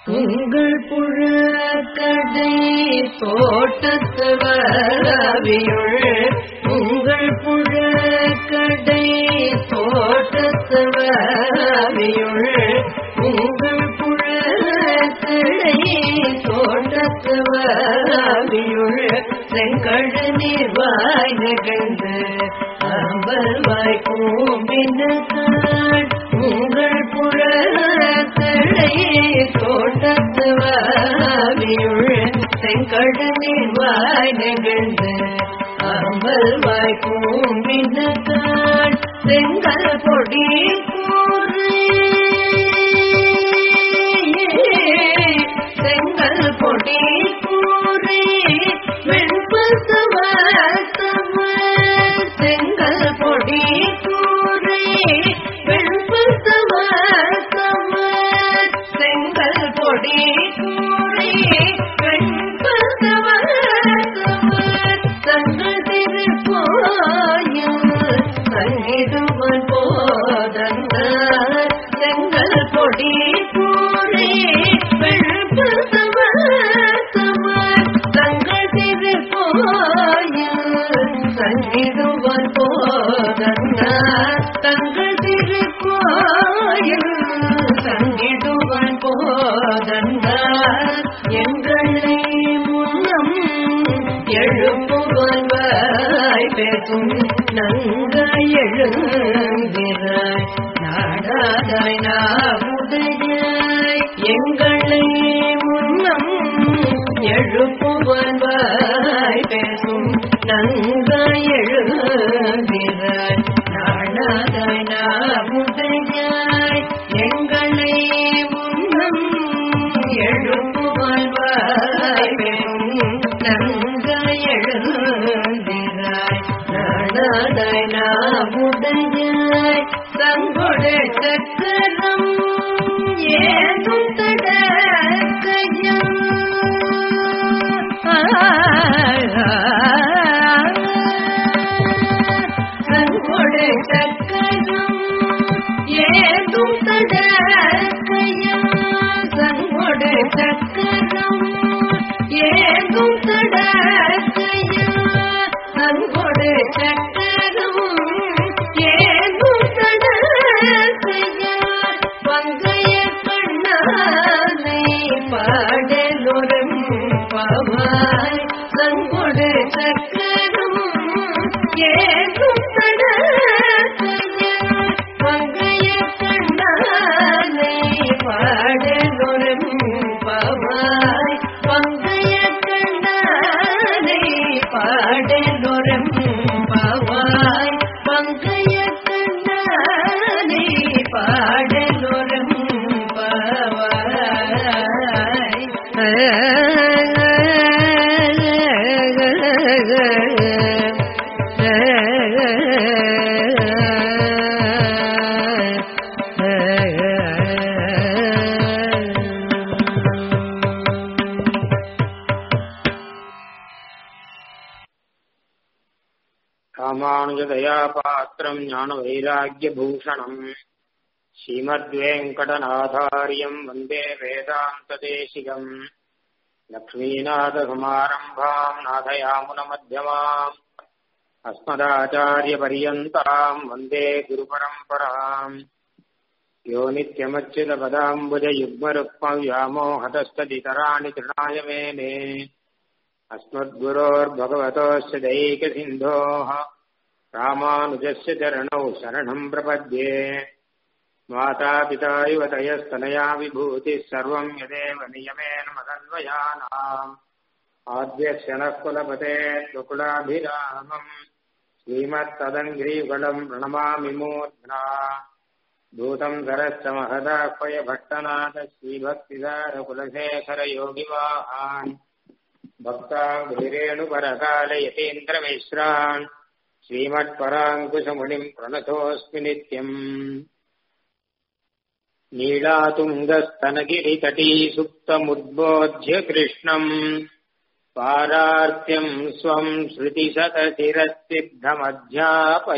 உங்கள் புழக்கடை தோட்டத்து வரவியுள் உங்கள் புழக்கடை தோட்டத்து வரவியுள் உங்கள் புழக்கடை தோட்டத்து வரவியுள் செங்கழ நீர்வாய் நிகழ்ந்து அம்பல்வாய் கூம்பினாள் உங்கள் புழக்கடை தோட்டத்து வாவியுள் செங்கடலில் வாய் நிகழ்ந்து அம்பல் வாய் கூம்பினாள் செங்கல் பொடி கூறு செங்கல் பொடி கூறி வெண்பசவ செங்கல் பொடி கூறி வெண்பசவ செங்கல் பொடி கூறி வெண்பசவ தங்கள் திருக்கோயில் சங்கிடுவன் போதங்க செங்கல் பொடி கூறி வெண்பசவ தங்கள் திருக்கோயில் சங்கிடுவன் போதங்க தங்கள் திருக்கோயில் சங்கிடுவன் போதங்க எங்களை முன்னம் எழுப்புவன் வாய் பேசும் நங்க எழுந்திராய் நாடாதாய் நாவுடையாய் எங்களை முன்னம் எழுப்புவன் வாய் பேசும் நங்க எழுந்திராய் நாடாதாய் நாவுடையாய் எங்களை முன்னம் எழுப்புவன் வாய் பேசும் நங்க எழுந்திராய் நாடாதாய் நாவுடையாய் தங்கொடு சக்கரம் ஏதும் தடக்கையம் தங்கொடு சக்கரம் ஏதும் தடக்கையம் தங்கொடு சக்கரம் ஏதும் தடக்கையம் தங்கொடு சக்கரம் ஏதும் தடக்கையம் பங்கைய கண்ணானை பாடலொரும் பவாய் தங்கொடு சக்கரம் ஏதும் தடக்கையம் பங்கைய கண்ணானை பாடலொரும் பவாய் பங்கைய கண்ணானை பாடலொரும் பவாய் பங்கைய கண்ணானை பாடலொரும் ராமானுஜதயா பாத்திரம் ஞான வைராகியபூஷணம் ஸ்ரீமத்வேங்கடநாதாரியம் வந்தே வேதாந்ததேசிகம் லக்ஷ்மீநாதகுமாரம்பாம் நாதயாமுனமத்தியமாம் अस्मदाचार्यपर्यन्ताम् वन्दे गुरुपरम्पराम् यो नित्यमच्युतपदाम्बुजयुग्मरुक्मव्यामोहतस्तदितराणि तृणाय मेने अस्मद्गुरोर्भगवतोऽस्य दैकसिन्धोः रामानुजस्य चरणौ शरणम् प्रपद्ये मातापिता इव तयस्तनया विभूतिः सर्वम् यदेव नियमेन मदन्वयानाम् आद्यस्य नः कुलपते त्वकुलाभिरामम् श्रीमत्तदङ्घ्रीफलम् प्रणमामि मूर्ध्ना भूतम् सरश्च महदाह्वय भट्टनाथ श्रीभक्तिसारकुलशेखरयोगिवाहान् भक्ताङ्घ्रिरेणुपरकालयतीन्द्रमिश्रान् श्रीमत्पराङ्कुशमुनिम् प्रणतोऽस्मि नित्यम् नीलातुङ्गस्तनगिरितटी सुप्तमुद्बोध्य कृष्णम् पारार्त्यम् स्वम्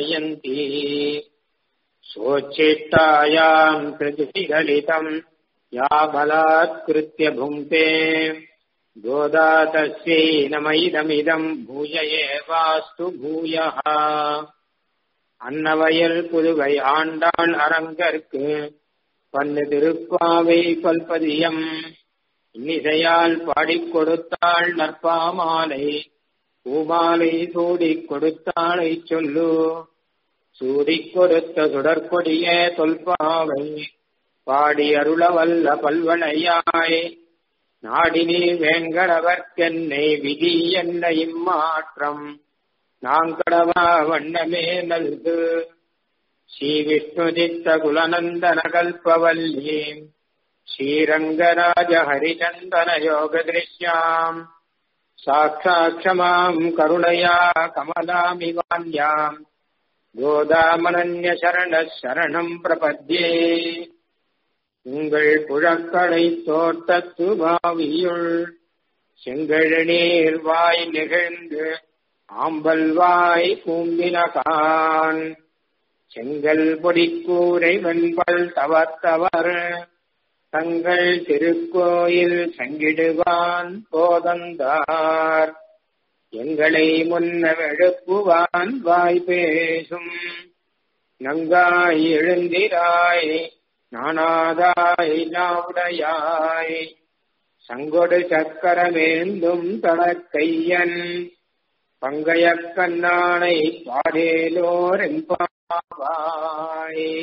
श्रुतिशतशिरसिद्धमध्यापयन्ती सोच्छिष्टायाम् पृथ्वीगलितम् या बलात्कृत्य भुङ्क्ते गोदा तस्यै नमैदमिदम् भूय एवास्तु भूयः அன்னவயல் புதுவை ஆண்டாள் அரங்கற்கு பன்னு திருப்பாவை பல்பதியம் இன்னிசையால் பாடிக் கொடுத்தாள் நற்பாமாலை பூமாலை சூடிக் கொடுத்தாளை சொல்லு சூடிக் கொடுத்த சுடற்கொடிய தொல்பாவை பாடி அருளவல்ல பல்வளையாய் நாடினி வேங்கடவர்க்கென்னை விதி என்ன இம்மாற்றம் நாங்கடவா வண்ணமே நல்கு ஸ்ரீ விஷ்ணுதித்த குலநந்தன கல்பவல்லி ஸ்ரீரங்கராஜ ஹரிச்சந்தன யோக திருஷ்யாம் சாட்சாட்சமாம் கருணையா கமலாமிவான்யாம் கோதாமனன்ய சரண சரணம் பிரபத்யே உங்கள் புழக்களை தோட்டத்து பாவியுள் செங்கழநீர் வாய் நிகழ்ந்து ஆம்பல் வாய் பூம்பினகான் செங்கல் பொடிக்கூரை வெண்பல் தவத்தவர் தங்கள் திருக்கோயில் சங்கிடுவான் போதந்தார் எங்களை முன்னவெழுப்புவான் வாய் பேசும் நங்காய் எழுந்திராய் நானாதாய் நாவுடையாய் சங்கொடு சக்கரமேந்தும் தடக்கையன் பங்கைய கண்ணானை பாடேலோர் என்பாவாய்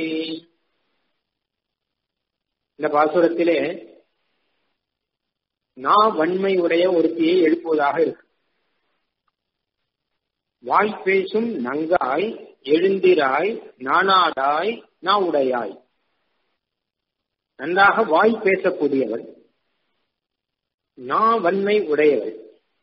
இந்த பாசுரத்திலே நான் வன்மை உடைய ஒருத்தியை எழுப்புவதாக இருக்கு வாய் பேசும் நங்காய் எழுந்திராய் நானாதாய் நா உடையாய் நன்றாக வாய் பேசக்கூடியவள் நான் வன்மை உடையவள்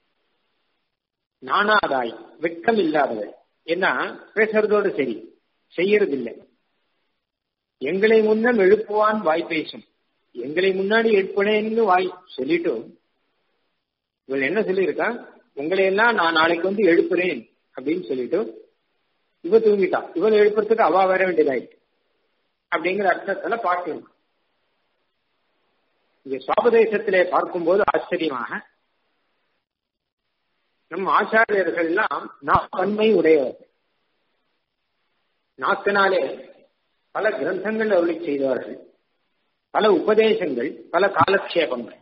நானாதாய் வெட்கம் இல்லாதவள் என்ன பேசுறதோடு சரி செய்யறதில்லை எங்களை முன்னம் எழுப்புவான் வாய் பேசும் எங்களை முன்னாடி எழுப்பினேன்னு வாய் சொல்லிட்டு இவள் என்ன சொல்லியிருக்கா உங்களை எல்லாம் நான் நாளைக்கு வந்து எழுப்புறேன் அப்படின்னு சொல்லிட்டு இவ தூங்கிட்டான் இவள் எழுப்புறதுக்கு அவ வர வேண்டியதாயிட்டு அப்படிங்கிற அர்த்தத்துல பாட்டு இருக்கு இங்க சுவாபதேசத்திலே பார்க்கும்போது ஆச்சரியமாக நம் ஆச்சாரியர்கள் எல்லாம் நான்மை உடையவர்கள் நாக்கினாலே பல கிரந்தங்கள் அருளி செய்தவர்கள் பல உபதேசங்கள் பல காலக்ஷேபங்கள்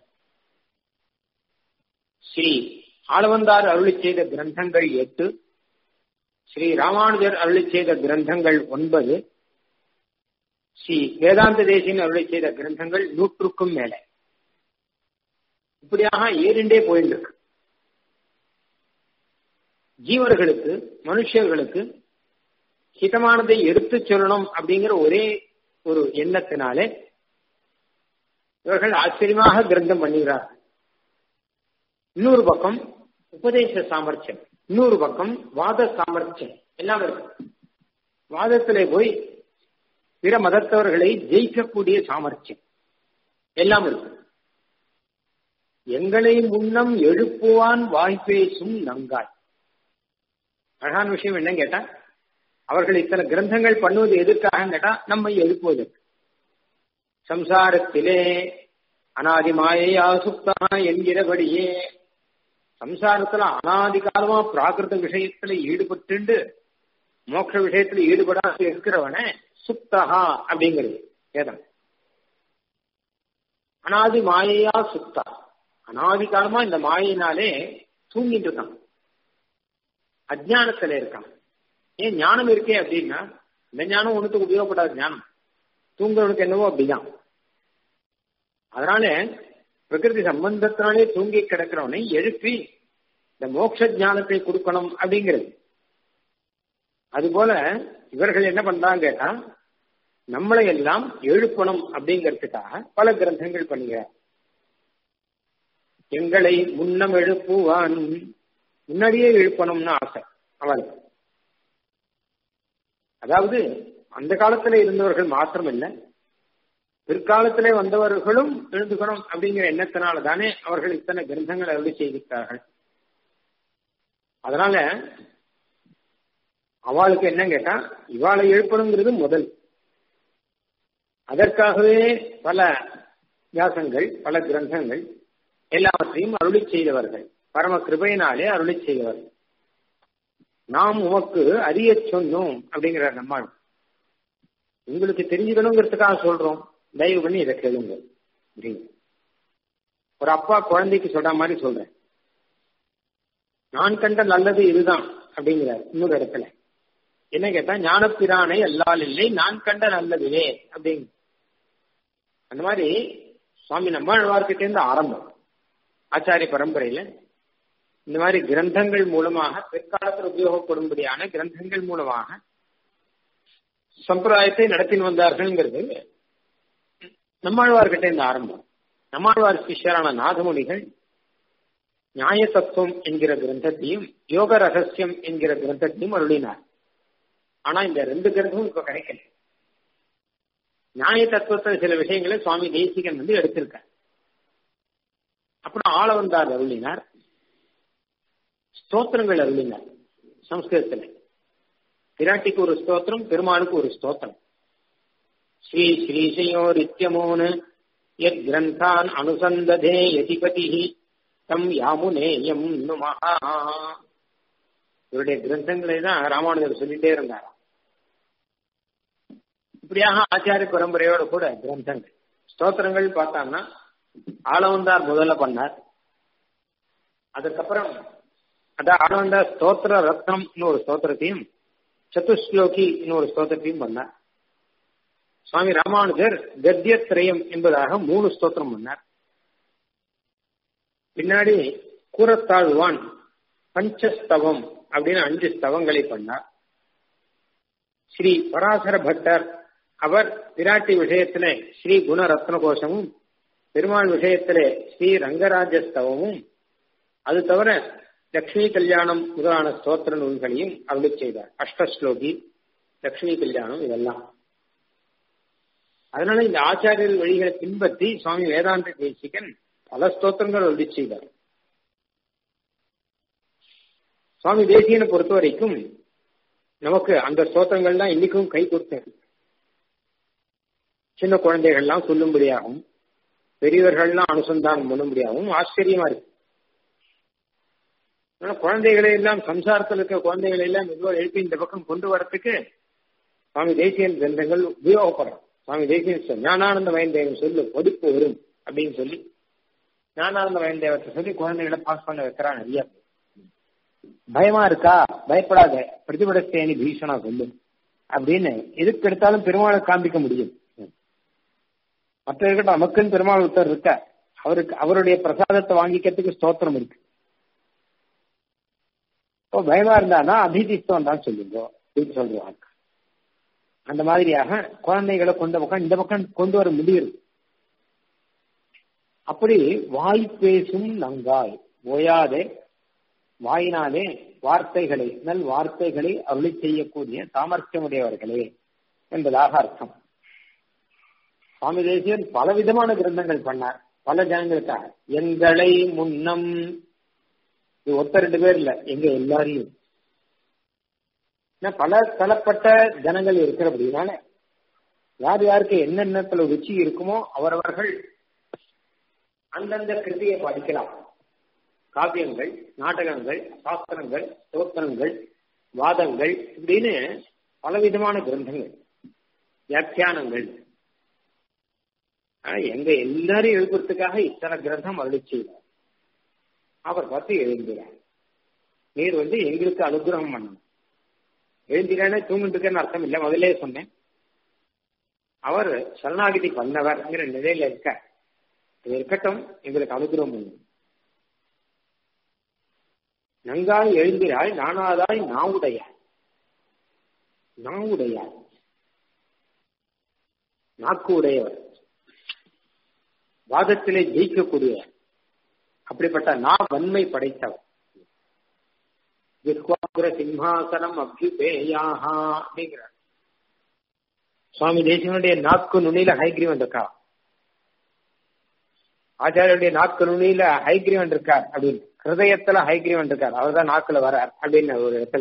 ஸ்ரீ ஆளவந்தார் அருளி செய்த கிரந்தங்கள் எட்டு ஸ்ரீ ராமானுஜர் அருளி செய்த கிரந்தங்கள் ஒன்பது ஸ்ரீ வேதாந்த தேசியன் அருளி செய்த கிரந்தங்கள் நூற்றுக்கும் மேலே இப்படியாக ஏறிண்டே போயிட்டு இருக்கு ஜீவர்களுக்கு மனுஷர்களுக்கு ஹிதமானதை எடுத்துச் சொல்லணும் அப்படிங்கிற ஒரே ஒரு எண்ணத்தினாலே இவர்கள் ஆச்சரியமாக கிரந்தம் பண்ணுகிறார்கள் இன்னொரு பக்கம் உபதேச சாமர்த்தியம் இன்னொரு பக்கம் வாத சாமர்த்தியம் எல்லாம் இருக்கு வாதத்திலே போய் பிற மதத்தவர்களை ஜெயிக்கக்கூடிய சாமர்த்தியம் எல்லாம் இருக்கு எங்களை முன்னம் எழுப்புவான் வாய்ப்பேசும் நங்காய் அழகான விஷயம் என்ன கேட்டா அவர்கள் இத்தனை கிரந்தங்கள் பண்ணுவது எதற்காக கேட்டா நம்மை எழுப்புவதற்கு சம்சாரத்திலே அனாதி மாயையா சுப்தா என்கிறபடியே சம்சாரத்துல அனாதி காலமா பிராகிருத விஷயத்துல ஈடுபட்டு மோட்ச விஷயத்துல ஈடுபடாத இருக்கிறவன சுப்தகா அப்படிங்கிறது வேதம் அனாதி மாயையா சுப்தா அனாதி காலமா இந்த மாயினாலே தூங்கிட்டு இருக்கான் அஜானத்துல இருக்கான் ஏன் ஞானம் இருக்கே அப்படின்னா இந்த ஞானம் ஒண்ணுத்துக்கு உபயோகப்படாத ஞானம் தூங்குறவனுக்கு என்னவோ அப்படிதான் அதனால பிரகிருதி சம்பந்தத்தினாலே தூங்கி கிடக்கிறவனை எழுப்பி இந்த மோட்ச ஞானத்தை கொடுக்கணும் அப்படிங்கிறது அதுபோல இவர்கள் என்ன பண்றாங்க கேட்டா நம்மளை எல்லாம் எழுப்பணும் அப்படிங்கிறதுக்காக பல கிரந்தங்கள் பண்ணுகிறார் எங்களை முன்னம் எழுப்புவான் முன்னாடியே எழுப்பணும்னு ஆசை அவளுக்கு அதாவது அந்த காலத்துல இருந்தவர்கள் மாத்திரம் இல்லை பிற்காலத்திலே வந்தவர்களும் எழுந்துக்கணும் அப்படிங்கிற எண்ணத்தினால தானே அவர்கள் இத்தனை கிரந்தங்களை அருளி செய்திருக்கார்கள் அதனால அவளுக்கு என்ன கேட்டா இவாளை எழுப்பணுங்கிறது முதல் அதற்காகவே பல வியாசங்கள் பல கிரந்தங்கள் எல்லாவற்றையும் அருளி செய்தவர்கள் பரம கிருபையினாலே அருளி செய்தவர்கள் நாம் உமக்கு அறிய சொன்னோம் அப்படிங்கிறார் நம்மாள் உங்களுக்கு தெரிஞ்சுக்கணுங்கிறதுக்காக சொல்றோம் தயவு பண்ணி இதை கேளுங்க அப்படிங்க ஒரு அப்பா குழந்தைக்கு சொல்ற மாதிரி சொல்றேன் நான் கண்ட நல்லது இதுதான் அப்படிங்கிறார் இன்னொரு இடத்துல என்ன கேட்டா ஞானப்பிரானை அல்லால் இல்லை நான் கண்ட நல்லதுவே அப்படிங்க அந்த மாதிரி சுவாமி நம்மாழ்வார்கிட்ட இருந்து ஆரம்பம் ஆச்சாரிய பரம்பரையில இந்த மாதிரி கிரந்தங்கள் மூலமாக பிற்காலத்தில் உபயோகப்படும்படியான கிரந்தங்கள் மூலமாக சம்பிரதாயத்தை நடத்தி வந்தார்கள்ங்கிறது நம்மாழ்வார்கிட்ட இந்த ஆரம்பம் நம்மாழ்வார் சிஷ்யரான நாகமுனிகள் நியாய தத்துவம் என்கிற கிரந்தத்தையும் யோக ரகசியம் என்கிற கிரந்தத்தையும் அருளினார் ஆனா இந்த ரெண்டு கிரந்தமும் இப்ப கிடைக்கல நியாய தத்துவத்தில் சில விஷயங்களை சுவாமி தேசிகன் வந்து எடுத்திருக்கார் அப்புறம் ஆளவந்தார் அருளினார் ஸ்தோத்திரங்கள் அருளினார் சம்ஸ்கிருதத்தில் பிராட்டிக்கு ஒரு ஸ்தோத்திரம் பெருமாளுக்கு ஒரு ஸ்தோத்திரம் ஸ்ரீ ஸ்ரீசயோரித்யமோனு யத் கிரந்தான் அனுசந்ததே யதிபதி தம் யாமுனேயம் நுமஹா இவருடைய கிரந்தங்களை தான் ராமானுஜர் சொல்லிட்டே இருந்தாராம் இப்படியாக ஆச்சாரிய பரம்பரையோட கூட கிரந்தங்கள் ஸ்தோத்திரங்கள் பார்த்தாங்கன்னா ஆளவந்தார் முதல்ல பண்ணார் அதுக்கப்புறம் அதான் ஆளவந்தார் ஸ்தோத்திர ரத்னம்னு ஒரு ஸ்தோத்திரத்தையும் சதுஸ்லோகி ஒரு ஸ்தோத்திரத்தையும் பண்ணார் சுவாமி ராமானுஜர் கத்தியத்ரயம் என்பதாக மூணு ஸ்தோத்திரம் பண்ணார் பின்னாடி கூறத்தாழ்வான் பஞ்சஸ்தவம் அப்படின்னு அஞ்சு ஸ்தவங்களை பண்ணார் ஸ்ரீ பராசர பட்டர் அவர் விராட்டி விஷயத்துல ஸ்ரீ குணரத்ன கோஷமும் பெருமாள் விஷயத்திலே ஸ்ரீ ரங்கராஜஸ்தவமும் அது தவிர லக்ஷ்மி கல்யாணம் முதலான ஸ்தோத்திர நூல்களையும் அருளி செய்தார் அஷ்டஸ்லோகி லக்ஷ்மி கல்யாணம் இதெல்லாம் அதனால இந்த ஆச்சாரியர் வழிகளை பின்பற்றி சுவாமி வேதாந்த தேசிகன் பல ஸ்தோத்திரங்கள் அருளி செய்தார் சுவாமி தேசியனை பொறுத்த வரைக்கும் நமக்கு அந்த ஸ்தோத்திரங்கள் தான் இன்னைக்கும் கை கொடுத்தது சின்ன குழந்தைகள்லாம் சொல்லும்படியாகவும் பெரியவர்கள்லாம் அனுசந்தானம் பண்ணும்படியாகவும் ஆச்சரியமா இருக்கு குழந்தைகளை எல்லாம் சம்சாரத்தில் இருக்க குழந்தைகளை எல்லாம் மெதுவாக எழுப்பி இந்த பக்கம் கொண்டு வரத்துக்கு சுவாமி தேசியன் கிரந்தங்கள் உபயோகப்படும் சுவாமி தேசியன் ஞானானந்த வயந்தேவன் சொல்லு பொதுப்பு வரும் அப்படின்னு சொல்லி ஞானானந்த வயந்தேவத்தை சொல்லி குழந்தைகளை பாஸ் பண்ண வைக்கிறா நிறைய பயமா இருக்கா பயப்படாத பிரதிபடத்தேனி பீஷணா சொல்லு அப்படின்னு எதுக்கு எடுத்தாலும் பெருமாளை காண்பிக்க முடியும் மற்ற இருக்கட்டும் நமக்குன்னு பெருமாள் ஒருத்தர் இருக்க அவருக்கு அவருடைய பிரசாதத்தை வாங்கிக்கிறதுக்கு ஸ்தோத்திரம் இருக்கு இப்போ பயமா இருந்தானா அபிதிஸ்தவம் தான் சொல்லுங்க அப்படின்னு சொல்றாங்க அந்த மாதிரியாக குழந்தைகளை கொண்ட பக்கம் இந்த பக்கம் கொண்டு வர முடியுது அப்படி வாய் பேசும் நங்காய் ஓயாதே வாயினாலே வார்த்தைகளை நல் வார்த்தைகளை அருளி செய்யக்கூடிய சாமர்த்தியமுடையவர்களே என்பதாக அர்த்தம் சுவாமி தேசியன் பல விதமான கிரந்தங்கள் பண்ணார் பல ஜனங்களுக்காக எங்களை முன்னம் இது ஒத்த ரெண்டு பேர் இல்ல எங்க எல்லாரையும் பல தளப்பட்ட ஜனங்கள் இருக்கிறபடினால யார் யாருக்கு என்னென்னத்துல ருச்சி இருக்குமோ அவரவர்கள் அந்தந்த கிருதியை படிக்கலாம் காவியங்கள் நாடகங்கள் சாஸ்திரங்கள் ஸ்தோத்திரங்கள் வாதங்கள் இப்படின்னு பலவிதமான கிரந்தங்கள் வியாக்கியானங்கள் எங்க எல்லாரையும் எழுப்புறதுக்காக இத்தனை கிரந்தம் அருளி செய்தார் அவர் பார்த்து எழுந்திரார் நீர் வந்து எங்களுக்கு அனுகிரகம் பண்ணணும் எழுந்திரானே தூங்கிட்டு அர்த்தம் இல்லை முதலே சொன்னேன் அவர் சரணாகிதி பண்ணவர்ங்கிற நிலையில இருக்க இது இருக்கட்டும் எங்களுக்கு அனுகிரகம் பண்ணணும் நங்காய் எழுந்திராய் நானாதாய் நாவுடையாய் நாவுடையாய் நாக்கு உடையவர் வாதத்திலே ஜெயிக்கக்கூடியவர் அப்படிப்பட்ட நா வன்மை படைத்தவர் ஜிஹ்வாபுர சிம்ஹாசனம் அபியுபேயாஹா அப்படிங்கிறார் சுவாமி தேசியனுடைய நாக்கு நுனியில ஹைகிரீவன் இருக்கா ஆச்சாரியருடைய நாக்கு நுனியில ஹைகிரீவன் இருக்கார் அப்படின்னு ஹிருதயத்துல ஹைகிரீவன் இருக்கார் அவர் தான் நாக்குல வரார் அப்படின்னு ஒரு இடத்துல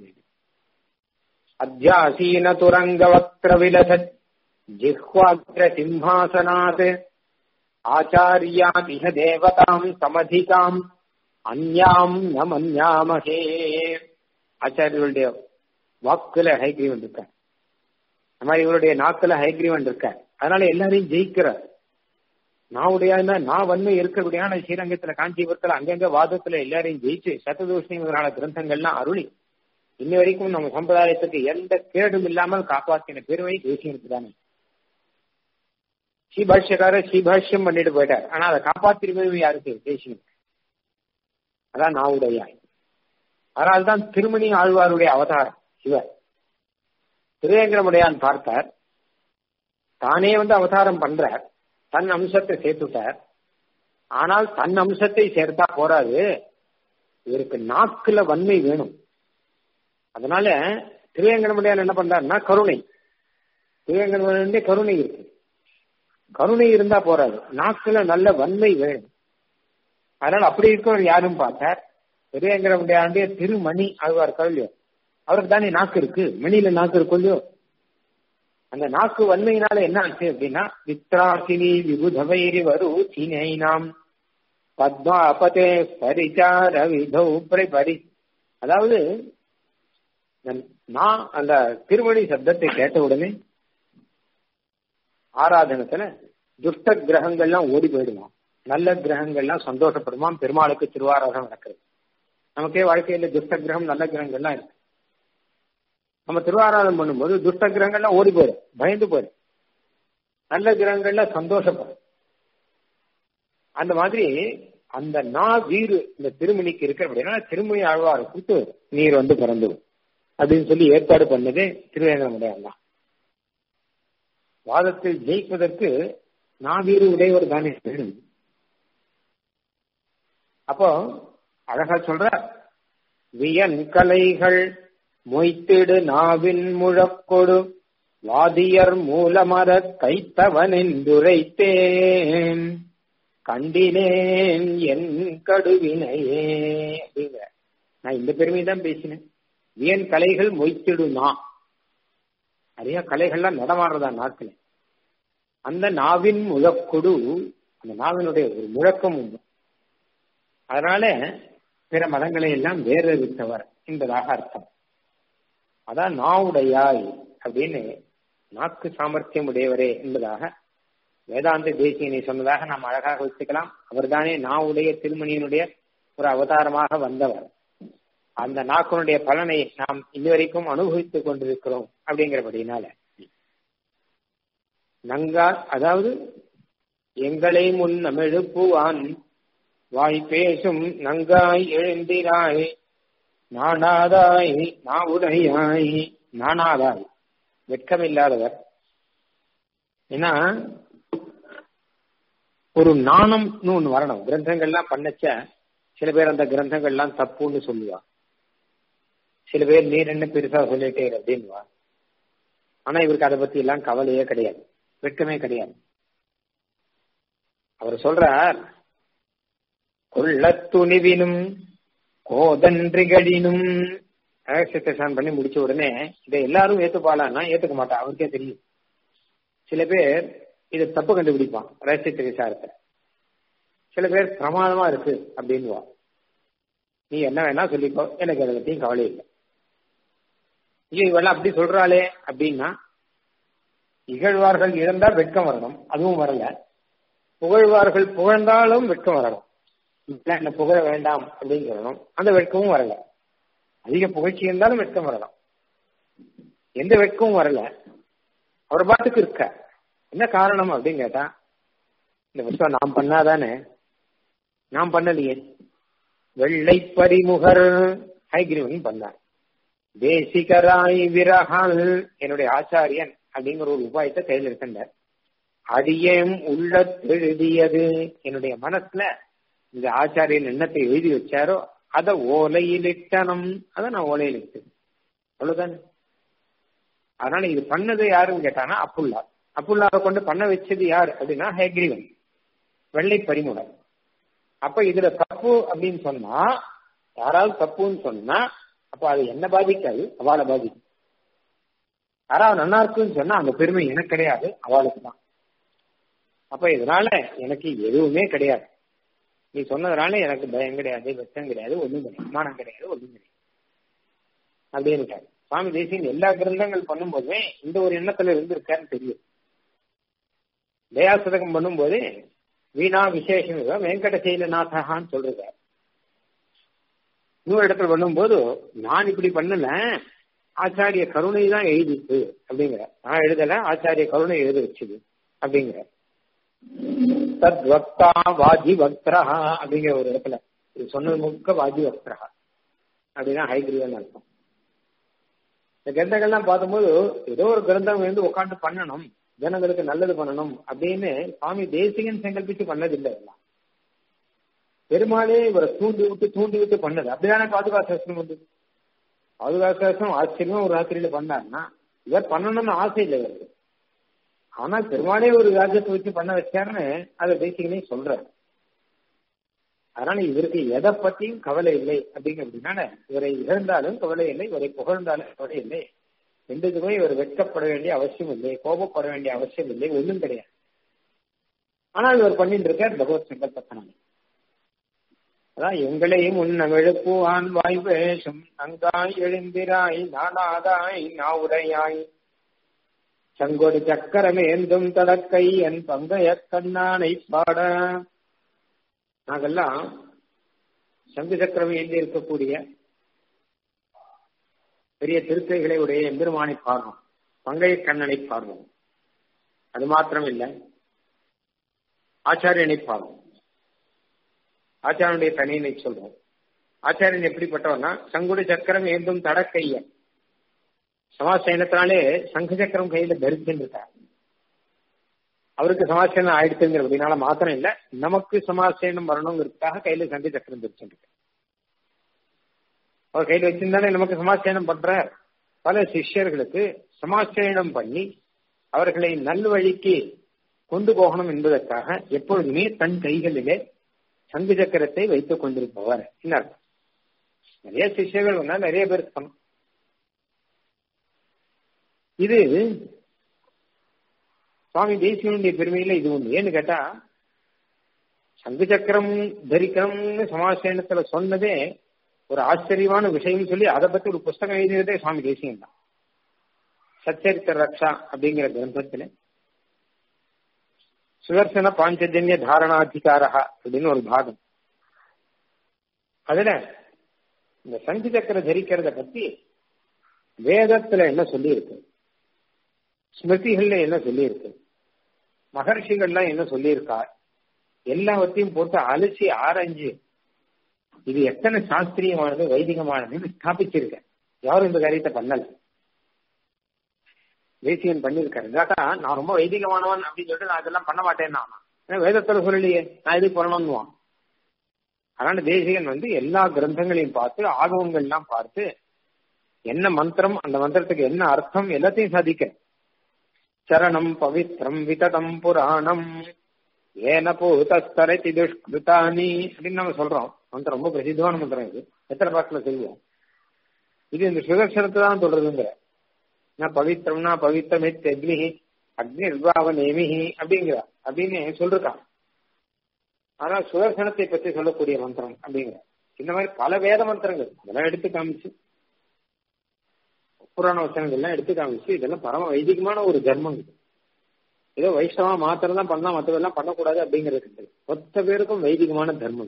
அத்தியாசீன துரங்க வக்ர விலசத் ஜிஹ்வாக்ர சிம்ஹாசனாத் ஆச்சாரியாதிக தேவதாம் சமதிகாம் அந்யாம் ந மன்யாமகே ஆச்சாரியர்களுடைய வாக்குல ஹைகிரீவன் இருக்க அந்த மாதிரி இவருடைய நாக்குல ஹைகிரீவன் இருக்க அதனால எல்லாரையும் ஜெயிக்கிறார் நான் உடையாதுன்னா நான் வன்மை இருக்கக்கூடியான ஸ்ரீரங்கத்துல காஞ்சிபுரத்துல அங்கங்க வாதத்துல எல்லாரையும் ஜெயிச்சு சத்ததோஷிங்களான கிரந்தங்கள்லாம் அருளி இன்ன வரைக்கும் நம்ம சம்பிரதாயத்துக்கு எந்த கேடும் இல்லாமல் காப்பாற்றின பெருமை தேசியனுக்கு தானே ஸ்ரீபாஷ்யக்காரர் ஸ்ரீபாஷ்யம் பண்ணிட்டு போயிட்டார் ஆனா அதை காப்பாத்திருப்பது யாருக்கு தேசியனுக்கு அதான் நான் உடையாய் அதனால்தான் திருமணி ஆழ்வாருடைய அவதாரம் சிவர் திருவேங்கடமுடையான் பார்த்தார் தானே வந்து அவதாரம் பண்றார் தன் அம்சத்தை சேர்த்துட்டார் ஆனால் தன் அம்சத்தை சேர்த்தா போறாது இவருக்கு நாக்குல வன்மை வேணும் அதனால திருவேங்கடமுடையான் என்ன பண்றாருன்னா கருணை திருவேங்கடமுடைய கருணை இருக்கு கருணை இருந்தா போறாது நாக்குல நல்ல வன்மை வேணும் அதனால அப்படி இருக்கவர் யாரும் பார்த்தார் திருவேங்கடமுடையாண்டிய திருமணி ஆழ்வார் கல்வியோ அவருக்கு தானே நாக்கு இருக்கு மணியில நாக்கு இருக்கும் இல்லையோ அந்த நாக்கு வன்மையினால என்ன ஆச்சு அப்படின்னா வித்ராசினி விபுதவைரி வரு சீனைனாம் பத்மா அபதே பரிச்சார விதௌ பரி அதாவது நான் அந்த திருமணி சப்தத்தை கேட்ட உடனே ஆராதனத்துல துஷ்ட கிரகங்கள்லாம் ஓடி போயிடுமா நல்ல கிரகங்கள்லாம் சந்தோஷப்படுமா பெருமாளுக்கு திருவாராதனம் நடக்கிறது நமக்கே வாழ்க்கையில துஷ்ட கிரகம் நல்ல கிரகங்கள்லாம் இருக்கு நம்ம திருவாராதனம் பண்ணும்போது துஷ்ட கிரகங்கள்லாம் ஓடி போயிடும் பயந்து போயிடும் நல்ல கிரகங்கள்ல சந்தோஷப்படும் அந்த மாதிரி அந்த நா வீடு இந்த திருமணிக்கு இருக்கு அப்படின்னா திருமணி ஆழ்வார் கொடுத்து நீர் வந்து பிறந்து அப்படின்னு சொல்லி ஏற்பாடு பண்ணது திருவேங்கடமுடையான் தான் வாதத்தில் ஜெயிப்பதற்கு நான் வீடு உடையவர் தானே வேணும் அப்போ அழகா சொல்ற வியன் கலைகள் மொய்த்திடு நாவின் முழக்கொடு வாதியர் மூலமர கைத்தவனென்றுரைத்தேன் கண்டினேன் என் கடுவினையே அப்படிங்கிற நான் இந்த பெருமை தான் பேசினேன் வியன் கலைகள் மொய்த்திடுனா நிறைய கலைகள்லாம் நடமாடுறதா நாட்டுல அந்த நாவின் முழக்கொடு அந்த நாவினுடைய ஒரு முழக்கம் உண்டு அதனால பிற மதங்களை எல்லாம் வேறறுத்தவர் என்பதாக அர்த்தம் அதான் நாவுடையாய் அப்படின்னு நாக்கு சாமர்த்தியம் உடையவரே என்பதாக வேதாந்த தேசியனை சொன்னதாக நாம் அழகாக வச்சுக்கலாம் அவர்தானே நாவுடைய திருமணியினுடைய ஒரு அவதாரமாக வந்தவர் அந்த நாக்கினுடைய பலனை நாம் இதுவரைக்கும் அனுபவித்துக் கொண்டிருக்கிறோம் அப்படிங்கிறபடினால நங்கா அதாவது எங்களை முன் எழுப்புவான் வாய் பேசும் நங்காய் எழுந்திராய் நானாதாய் நாவுடையாய் நானாதாய் வெட்கமில்லாதவர் ஏன்னா ஒரு நாணம்னு ஒண்ணு வரணும் கிரந்தங்கள்லாம் பண்ணச்ச சில பேர் அந்த கிரந்தங்கள்லாம் தப்புன்னு சொல்லுவா சில பேர் நீர் என்ன பெருசா சொல்லிட்டே அப்படின்வா ஆனா இவருக்கு அதை பத்தி எல்லாம் கவலையே கிடையாது வெட்கமே கிடையாது அவர் சொல்றார் கொள்ள துணிவினும் கோதன்றிகளினும் ரகசியத்தை பண்ணி முடிச்ச உடனே இதை எல்லாரும் ஏத்துப்பாளான்னா ஏத்துக்க மாட்டா அவருக்கே தெரியும் சில பேர் இதை தப்பு கண்டுபிடிப்பான் ரகசியத்தை விசாரத்தை சில பேர் பிரமாதமா இருக்கு அப்படின்வா நீ என்ன வேணா சொல்லிக்கோ எனக்கு அதை பத்தியும் கவலை இல்லை ஐயோ இவெல்லாம் அப்படி சொல்றாளே அப்படின்னா இகழ்வார்கள் இழந்தா வெட்கம் வரணும் அதுவும் வரல புகழ்வார்கள் புகழ்ந்தாலும் வெட்கம் வரணும் என்ன புகழ வேண்டாம் அப்படின்னு சொல்லணும் அந்த வெட்கமும் வரல அதிக புகழ்ச்சி இருந்தாலும் வெட்கம் வரலாம் எந்த வெட்கமும் வரல அவர் பாட்டுக்கு இருக்க என்ன காரணம் அப்படின்னு கேட்டா இந்த விஷயம் நாம் பண்ணாதானே நாம் பண்ணலையே வெள்ளை பரிமுகர் ஹைகிரிவன் பண்ணார் தேசிகராய் விரகால் என்னுடைய ஆச்சாரியன் அப்படிங்கிற ஒரு உபாயத்தை கையில் இருக்கின்றார் அடியேம் உள்ள எழுதியது என்னுடைய மனசுல இந்த ஆச்சாரியன் எண்ணத்தை எழுதி வச்சாரோ அத ஓலையில் இட்டனம் அதை நான் ஓலையில் இட்டேன் அவ்வளவுதானே அதனால இது பண்ணது யாருன்னு கேட்டானா அப்புல்லா அப்புல்லாவை கொண்டு பண்ண வச்சது யார் அப்படின்னா ஹேக்ரிவன் வெள்ளை பரிமுடர் அப்ப இதுல தப்பு அப்படின்னு சொன்னா யாராவது தப்புன்னு சொன்னா அப்ப அது என்ன பாதிக்காது அவளை பாதிக்கும் யாராவது நல்லா இருக்குன்னு சொன்னா அந்த பெருமை எனக்கு கிடையாது அவளுக்கு தான் அப்ப இதனால எனக்கு எதுவுமே கிடையாது நீ சொன்னதுனால எனக்கு பயம் கிடையாது வெச்சம் கிடையாது ஒண்ணும் கிடையாது மானம் கிடையாது ஒண்ணும் கிடையாது அப்படின்னு சுவாமி தேசியன் எல்லா கிரந்தங்கள் பண்ணும்போதுமே இந்த ஒரு எண்ணத்துல இருந்திருக்காருன்னு தெரியும் தயாசதகம் பண்ணும்போது வீணா விசேஷம் வெங்கட சைலநாதகான்னு சொல்றாரு இன்னொரு இடத்துல பண்ணும்போது நான் இப்படி பண்ணல ஆச்சாரிய கருணை தான் எழுதிட்டு அப்படிங்கிற நான் எழுதல ஆச்சாரிய கருணை எழுத வச்சுது அப்படிங்கிற தத் வக்தா வாஜி வக்தரா அப்படிங்கிற ஒரு இடத்துல இது சொன்னது முக்க வாஜி வக்தரா அப்படின்னா ஹைகிரீவன் அர்த்தம் இந்த கிரந்தங்கள்லாம் பார்க்கும்போது ஏதோ ஒரு கிரந்தம் வந்து உட்காந்து பண்ணணும் ஜனங்களுக்கு நல்லது பண்ணணும் அப்படின்னு சுவாமி தேசிகன் சங்கல்பிச்சு பண்ணதில்லை எல்லாம் பெருமாளே இவரை தூண்டி விட்டு தூண்டி விட்டு பண்ணது அப்படிதானே பாதுகா சாஸ்திரம் வந்தது பாதுகா சாஸ்திரம் ஆச்சரியமா ஒரு ராத்திரியில பண்ணாருன்னா இவர் பண்ணணும்னு ஆசை இல்லை இவருக்கு ஆனா பெருமாளே ஒரு ராஜ்யத்தை வச்சு பண்ண வச்சாருன்னு அதை தேசிகனே சொல்றாரு அதனால இவருக்கு எதை பத்தியும் கவலை இல்லை அப்படிங்கிறதுனால இவரை இழந்தாலும் கவலை இல்லை இவரை புகழ்ந்தாலும் கவலை இல்லை ரெண்டுக்குமே இவர் வெட்கப்பட வேண்டிய அவசியம் இல்லை கோபப்பட வேண்டிய அவசியம் இல்லை ஒன்றும் கிடையாது ஆனால் இவர் பண்ணிட்டு இருக்கார் பகவத் சங்கல்பத்தினால அதான் எங்களையும் உன்னமிழுப்புவான் வாய் பேசும் நங்காய் எழுந்திராய் நானாதாய் நாவுடையாய் சங்கொடு சக்கரமேந்தும் தடக்கை என் பங்கைய கண்ணானை பாட நாங்கெல்லாம் சங்கு சக்கரம் ஏந்தி இருக்கக்கூடிய பெரிய திருக்கைகளை உடைய எம்பெருமானை பாடுறோம் பங்கைய கண்ணனை பாடுறோம் அது மாத்திரம் இல்லை ஆச்சாரியனை பாடுறோம் ஆச்சாரனுடைய தனியனை சொல்றோம் ஆச்சாரியன் எப்படிப்பட்டவர்னா சங்குடு சக்கரம் ஏந்தும் தடக்கையன் சமாசயனத்தினாலே சங்கு சக்கரம் கையில தரிச்சுருக்கார் அவருக்கு சமாசயனம் ஆயிடுச்சுங்கிற அப்படின்னால மாத்திரம் இல்ல நமக்கு சமாசயனம் வரணுங்கிறதுக்காக கையில சங்கு சக்கரம் தரிச்சுருக்கு அவர் கையில வச்சிருந்தாலே நமக்கு சமாசயனம் பண்றார் பல சிஷ்யர்களுக்கு சமாசயனம் பண்ணி அவர்களை நல்வழிக்கு கொண்டு போகணும் என்பதற்காக எப்பொழுதுமே தன் கைகளிலே சங்கு சக்கரத்தை வைத்துக் கொண்டிருப்பவர் என்ன நிறைய சிஷ்யர்கள் வந்தா நிறைய பேர் இருக்கணும் இது சுவாமி தேசியனுடைய பெருமையில இது ஒண்ணு ஏன்னு கேட்டா சங்கு சக்கரம் தரிக்கணும்னு சமாசேனத்துல சொன்னதே ஒரு ஆச்சரியமான விஷயம் சொல்லி அதை பத்தி ஒரு புஸ்தகம் எழுதியதே சுவாமி தேசியம் தான் சச்சரித்த ரக்ஷா அப்படிங்கிற கிரந்தத்துல சுதர்சன பாஞ்சஜன்ய தாரணாதிகாரா அப்படின்னு ஒரு பாகம் அதுல இந்த சங்கு சக்கர தரிக்கிறத பத்தி வேதத்துல என்ன சொல்லி இருக்கு ஸ்மிருதிகள்ல என்ன சொல்லி இருக்கு மகர்ஷிகள்லாம் என்ன சொல்லியிருக்கா எல்லாவற்றையும் போட்டு அலசி ஆராய்ஞ்சு இது எத்தனை சாஸ்திரியமானது வைதிகமானதுன்னு ஸ்தாபிச்சிருக்க யாரும் இந்த காரியத்தை பண்ணல தேசியன் பண்ணிருக்காரு இல்லாட்டா நான் ரொம்ப வைதிகமானவன் அப்படின்னு சொல்லிட்டு நான் இதெல்லாம் பண்ண மாட்டேன்னா ஏன்னா வேதத்துல சொல்லலையே நான் இது பண்ணணும்னுவான் அதனால தேசிகன் வந்து எல்லா கிரந்தங்களையும் பார்த்து ஆகவங்கள்லாம் பார்த்து என்ன மந்திரம் அந்த மந்திரத்துக்கு என்ன அர்த்தம் எல்லாத்தையும் சாதிக்க சரணம் பவித்ரம் விததம் புராணம் ஏன பூதஸ்தரதி துஷ்கிருதானி அப்படின்னு நம்ம சொல்றோம் மந்திரம் ரொம்ப பிரசித்தமான மந்திரம் இது எத்தனை பாட்டுல சொல்லுவோம் இது இந்த சுதர்சனத்தை தான் சொல்றதுங்கிற நான் பவித்திரம்னா பவித்திரமித் அக்னி அக்னி நிர்வாக நேமிஹி அப்படிங்கிற அப்படின்னு சொல்லிருக்கான் ஆனா சுதர்சனத்தை பற்றி சொல்லக்கூடிய மந்திரம் அப்படிங்கிற இந்த மாதிரி பல வேத மந்திரங்கள் அதெல்லாம் எடுத்து காமிச்சு புராண வசனங்கள் எல்லாம் எடுத்து காமிச்சு இதெல்லாம் பரம வைதிகமான ஒரு தர்மம் இது ஏதோ வைஷ்ணவா மாத்திரம் தான் பண்ணலாம் மற்றதெல்லாம் பண்ணக்கூடாது அப்படிங்கிறது மொத்த பேருக்கும் வைதிகமான தர்மம்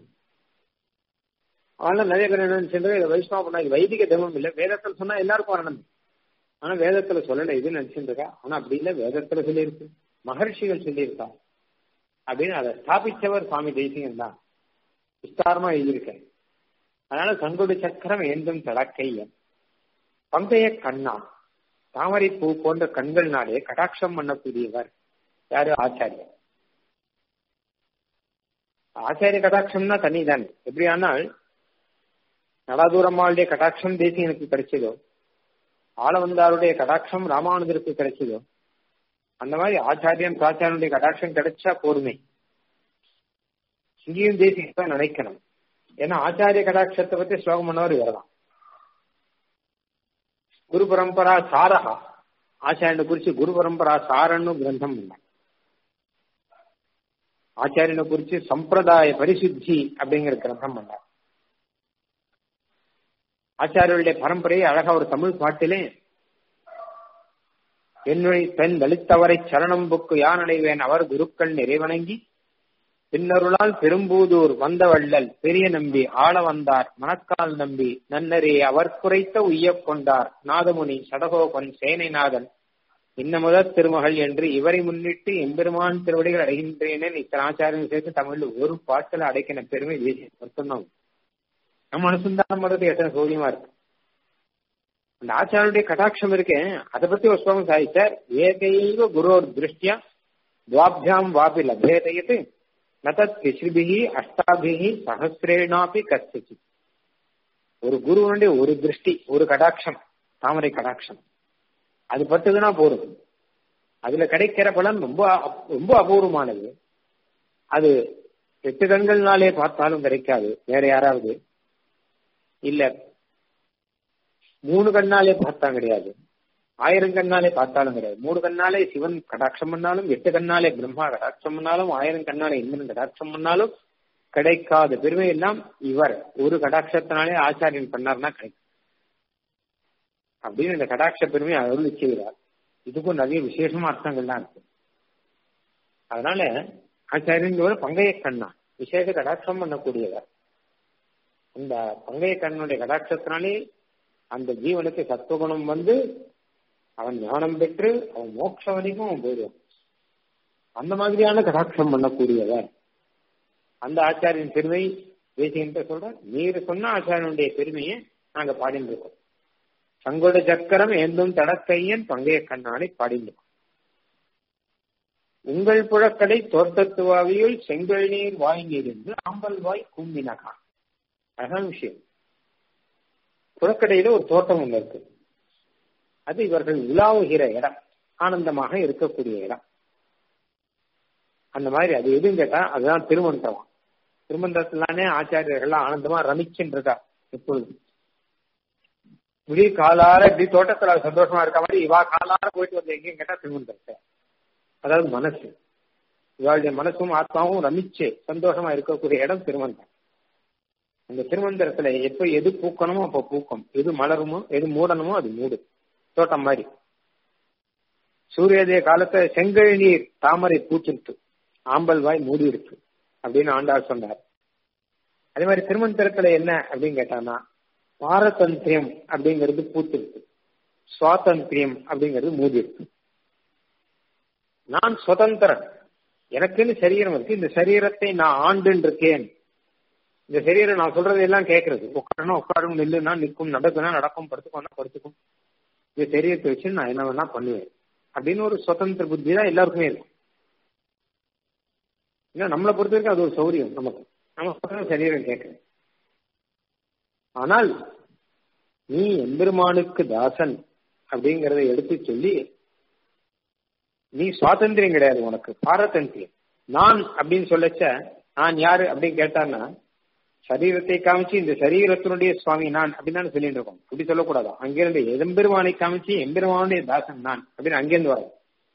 அதனால நிறைய பேர் என்ன நினைச்சிருந்தா இதை வைஷ்ணவா பண்ணா இது வைதிக தர்மம் இல்லை வேதத்தில் சொன்னா எல்லாருக்கும் வரணும் ஆனா வேதத்துல சொல்லல இது நினைச்சிருக்கா ஆனா அப்படி இல்ல வேதத்துல சொல்லியிருக்கு மகர்ஷிகள் சொல்லியிருக்கா அப்படின்னு அதை ஸ்தாபிச்சவர் சுவாமி தேசிகன் தான் விஸ்தாரமா எழுதியிருக்கேன் அதனால சங்குடு சக்கரம் ஏந்தும் தடக்கையன் பங்கைய கண்ணா தாமரை பூ போன்ற கண்கள்னாலே கடாட்சம் பண்ணக்கூடியவர் யாரு ஆச்சாரியர் ஆச்சாரிய கடாட்சம்னா தனிதான் எப்படி ஆனால் நடாதூரம்மாளுடைய கடாட்சம் தேசியனுக்கு கிடைச்சதோ ஆளவந்தாருடைய கடாட்சம் ராமானுஜருக்கு கிடைச்சதோ அந்த மாதிரி ஆச்சாரியன் பிராச்சாரியனுடைய கடாட்சம் கிடைச்சா போருமே இங்கேயும் தேசியம் நினைக்கணும் ஏன்னா ஆச்சாரிய கடாட்சத்தை பத்தி ஸ்லோகம் பண்ணவர் வரலாம் குரு பரம்பரா சாரஹா ஆச்சாரியனை குறிச்சு குரு பரம்பரா சாரன்னு கிரந்தம் உண்டாங்க ஆச்சாரியனை குறிச்சு சம்பிரதாய பரிசுத்தி அப்படிங்கிற கிரந்தம் பண்ணார் ஆச்சாரியருடைய பரம்பரையை அழகா ஒரு தமிழ் பாட்டிலே என்னுடைய பெண் தலித்தவரை சரணம் புக்கு யானடைவேன் அவர் குருக்கள் நிறைவணங்கி பின்னருளால் பெரும்பூதூர் வந்தவள்ளல் பெரிய நம்பி ஆள வந்தார் மணக்கால் நம்பி நன்னரே அவர் குறைத்த உய்யக் கொண்டார் நாதமுனி சடகோபன் சேனைநாதன் இன்னமுதற் திருமகள் என்று இவரை முன்னிட்டு எம்பெருமான் திருவடிகள் அடைகின்றேனே இத்தனை ஆச்சாரம் சேர்த்து தமிழ்ல ஒரு பாட்டுல அடைக்கின பெருமை மட்டும்தான் நம்ம அனுசந்தானம் பண்றது எத்தனை சௌரியமா இருக்கு அந்த ஆச்சாரனுடைய கடாட்சம் இருக்கு அதை பத்தி ஒரு ஸ்லோகம் சாதிச்சார் ஏகைவ குரோர் திருஷ்டியா துவாபியாம் வாபி லபேதயத்து நதத் திஸ்ரிபிகி அஷ்டாபிகி சகசிரேனாபி கசிச்சு ஒரு குருவனுடைய ஒரு திருஷ்டி ஒரு கடாட்சம் தாமரை கடாட்சம் அது பட்டுதுன்னா போதும் அதுல கிடைக்கிற பலன் ரொம்ப ரொம்ப அபூர்வமானது அது எட்டு கண்கள்னாலே பார்த்தாலும் கிடைக்காது வேற யாராவது இல்ல மூணு கண்ணாலே பார்த்தா கிடையாது ஆயிரம் கண்ணாலே பார்த்தாலும் கிடையாது மூணு கண்ணாலே சிவன் கடாட்சம் பண்ணாலும் எட்டு கண்ணாலே பிரம்மா கடாட்சம் பண்ணாலும் ஆயிரம் கண்ணாலே இந்திரன் கடாட்சம் பண்ணாலும் கிடைக்காத பெருமை எல்லாம் இவர் ஒரு கடாட்சத்தினாலே ஆச்சாரியன் பண்ணார்னா கிடைக்கும் அப்படின்னு இந்த கடாட்ச பெருமையை அருள் செய்கிறார் இதுக்கும் நிறைய விசேஷமா அர்த்தங்கள்லாம் இருக்கு அதனால ஆச்சாரியன் பங்கைய கண்ணா விசேஷ கடாட்சம் பண்ணக்கூடியவர் அந்த பங்கைய கண்ணனுடைய கடாட்சத்தினாலே அந்த ஜீவனுக்கு சத்துவகுணம் வந்து அவன் ஞானம் பெற்று அவன் மோட்ச வரைக்கும் அவன் போயிடுவான் அந்த மாதிரியான கடாட்சம் பண்ணக்கூடியவர் அந்த ஆச்சாரியின் பெருமை பேசுகின்ற சொல்ற நீர் சொன்ன ஆச்சாரியனுடைய பெருமையை நாங்க பாடிட்டு இருக்கோம் சங்கோட சக்கரம் ஏந்தும் தடக்கையன் பங்கைய கண்ணானை பாடியிருக்கோம் உங்கள் புழக்கடை தோட்டத்துவாவியுள் செங்கல் நீர் வாய் நீர் என்று ஆம்பல் வாய் கும்பினகா அழகான விஷயம் புழக்கடையில ஒரு தோட்டம் ஒண்ணு இருக்கு அது இவர்கள் உலாவுகிற இடம் ஆனந்தமாக இருக்கக்கூடிய இடம் அந்த மாதிரி அது எதுவும் கேட்டா அதுதான் திருமந்திரம் திருமந்திரத்திலானே ஆச்சாரியர்கள் ஆனந்தமா ரமிச்சுன்றதா எப்பொழுது விடிய காலார இப்படி தோட்டத்துல சந்தோஷமா இருக்க மாதிரி இவா காலார போயிட்டு வந்து எங்கேயும் கேட்டா திருமந்திரத்தை அதாவது மனசு இவாளுடைய மனசும் ஆத்மாவும் ரமிச்சு சந்தோஷமா இருக்கக்கூடிய இடம் திருமந்திரம் அந்த திருமந்திரத்துல எப்ப எது பூக்கணுமோ அப்ப பூக்கும் எது மலருமோ எது மூடணுமோ அது மூடும் தோட்டம் மாதிரி சூரியோதய காலத்துல செங்கல் நீர் தாமரை பூச்சிருக்கு ஆம்பல் வாய் மூடி இருக்கு அப்படின்னு ஆண்டாள் சொன்னார் அதே மாதிரி திருமந்திரத்துல என்ன அப்படின்னு கேட்டானா பாரதந்திரியம் அப்படிங்கிறது பூத்திருக்கு சுவாதந்திரியம் அப்படிங்கிறது மூடி இருக்கு நான் சுதந்திரன் எனக்குன்னு சரீரம் இருக்கு இந்த சரீரத்தை நான் ஆண்டுன்னு இருக்கேன் இந்த சரீரம் நான் சொல்றது எல்லாம் கேட்கறது உட்காரணும் உட்காரும் நில்லுனா நிற்கும் நடக்குனா நடக்கும் படுத்துக்கோனா படுத்துக்கும் இந்த சரீரத்தை வச்சு நான் என்ன வேணா பண்ணுவேன் அப்படின்னு ஒரு சுதந்திர புத்தி தான் எல்லாருக்குமே இருக்கும் ஏன்னா நம்மளை பொறுத்த வரைக்கும் அது ஒரு சௌரியம் நமக்கு நம்ம சொல்றது சரீரம் கேட்கணும் ஆனால் நீ எம்பெருமானுக்கு தாசன் அப்படிங்கறத எடுத்து சொல்லி நீ சுவாதந்திரம் கிடையாது உனக்கு பாரதந்திரியம் நான் அப்படின்னு சொல்லச்ச நான் யாரு அப்படின்னு கேட்டான்னா சரீரத்தை காமிச்சு இந்த சரீரத்தினுடைய சுவாமி நான் அப்படின்னு சொல்லிட்டு இருக்கோம் அப்படி சொல்லக்கூடாது அங்கிருந்து எதம்பெருமானை காமிச்சு எம்பெருமானுடைய தாசன் நான் அப்படின்னு அங்கிருந்து வர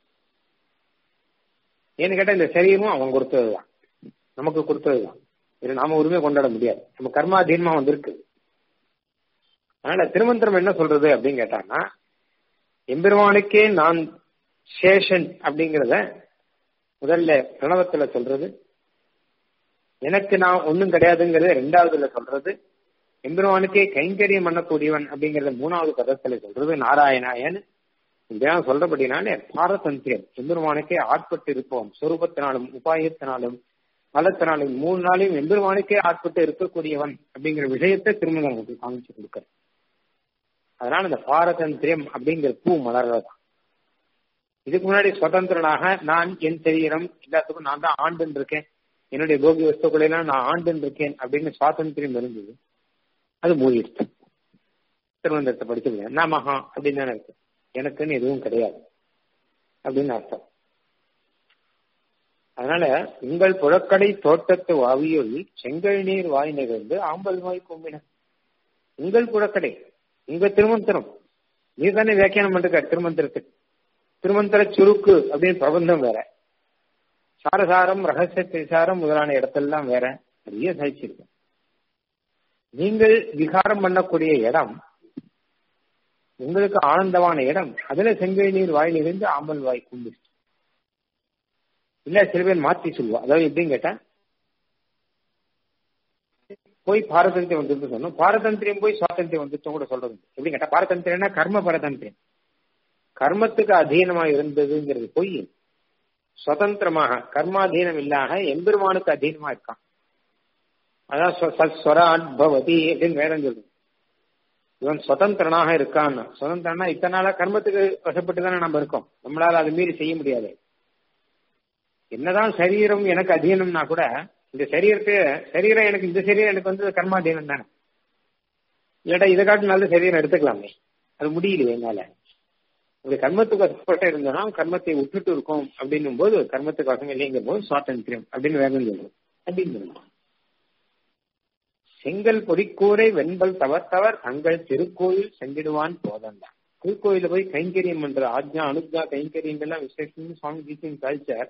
ஏன்னு கேட்டா இந்த சரீரமும் அவன் கொடுத்ததுதான் நமக்கு கொடுத்ததுதான் இது நாம உரிமை கொண்டாட முடியாது நம்ம கர்மாதீனமா வந்திருக்கு அதனால திருமந்திரம் என்ன சொல்றது அப்படின்னு கேட்டான்னா எம்பெருமானுக்கே நான் சேஷன் அப்படிங்கிறத முதல்ல பிரணவத்துல சொல்றது எனக்கு நான் ஒன்னும் கிடையாதுங்கிறத ரெண்டாவதுல சொல்றது எம்பெருமானுக்கே கைங்கரியம் பண்ணக்கூடியவன் அப்படிங்கறத மூணாவது பதத்துல சொல்றது நாராயணாயன் இப்படிலாம் சொல்றபடினாலே பாரதந்திரியம் எம்பெருமானுக்கே ஆட்பட்டு இருப்போம் சொரூபத்தினாலும் உபாயத்தினாலும் பலத்தினாலும் மூணு நாளையும் எம்பெருமானுக்கே ஆட்பட்டு இருக்கக்கூடியவன் அப்படிங்கிற விஷயத்தை திரும்ப நமக்கு காமிச்சு கொடுக்க அதனால இந்த பாரதந்திரியம் அப்படிங்கிற பூ மலர்றதான் இதுக்கு முன்னாடி சுதந்திரனாக நான் என் சரீரம் எல்லாத்துக்கும் நான் தான் ஆண்டுன்னு இருக்கேன் என்னுடைய போகி வஸ்துக்களை எல்லாம் நான் ஆண்டுன்னு இருக்கேன் அப்படின்னு சுவாதந்திரியம் இருந்தது அது மூடிடுச்சு திருவனந்தத்தை படிச்சது என்ன மகா அப்படின்னு தானே இருக்கு எனக்குன்னு எதுவும் கிடையாது அப்படின்னு அர்த்தம் அதனால உங்கள் புழக்கடை தோட்டத்து வாவியுள் செங்கல் நீர் வாய் நிகழ்ந்து ஆம்பல் வாய் கும்பின உங்கள் புழக்கடை உங்க திருமந்திரம் நீ தானே வியாக்கியானம் பண்ணிருக்க திருமந்திரத்துக்கு திருமந்திர சுருக்கு அப்படின்னு பிரபந்தம் வேற சாரசாரம் ரகசிய திசாரம் முதலான இடத்தெல்லாம் வேற நிறைய சாதிச்சிருக்கேன் நீங்கள் விகாரம் பண்ணக்கூடிய இடம் உங்களுக்கு ஆனந்தமான இடம் அதுல செங்கை நீர் வாயில் இருந்து ஆம்பல் வாய் குண்டு இல்ல சில பேர் மாத்தி சொல்லுவா அதாவது எப்படின்னு கேட்டா போய் பாரதந்திரம் வந்துட்டு சொன்னோம் பாரதந்திரியம் போய் சுவாதந்திரம் வந்துட்டு கூட சொல்றது எப்படி கேட்டா பாரதந்திரம்னா கர்ம பரதந்திரம் கர்மத்துக்கு அதீனமா இருந்ததுங்கிறது போய் சுதந்திரமாக கர்மாதீனம் இல்லாத எம்பெருமானுக்கு அதீனமா இருக்கான் அதான் சஸ்வராட் பவதி அப்படின்னு வேதம் சொல்லுது இவன் சுதந்திரனாக இருக்கான் சுதந்திரனா இத்தனை நாளா கர்மத்துக்கு வசப்பட்டு தானே நம்ம இருக்கோம் நம்மளால அது மீறி செய்ய முடியாது என்னதான் சரீரம் எனக்கு அதீனம்னா கூட இந்த சரீரத்தை சரீரம் எனக்கு இந்த சரீரம் எனக்கு வந்து கர்மாதீனம் தானே இல்லாட்டா இதை காட்டு நல்ல சரீரம் எடுத்துக்கலாமே அது முடியலையே என்னால அப்படி கர்மத்துக்கு வசப்பட்டு இருந்தோம்னா கர்மத்தை விட்டுட்டு இருக்கோம் அப்படின்னும் போது கர்மத்துக்கு வசம் இல்லைங்கும் போது சுவாதந்திரம் அப்படின்னு வேதம் சொல்லுவோம் அப்படின்னு சொல்லணும் செங்கல் பொறிக்கூரை வெண்பல் தவத்தவர் தங்கள் திருக்கோயில் செஞ்சிடுவான் போதந்தான் திருக்கோயில போய் கைங்கரியம் பண்ற ஆஜ்ஞா அனுஜா கைங்கரியங்கள்லாம் விசேஷம்னு சுவாமி கீசின் காய்ச்சார்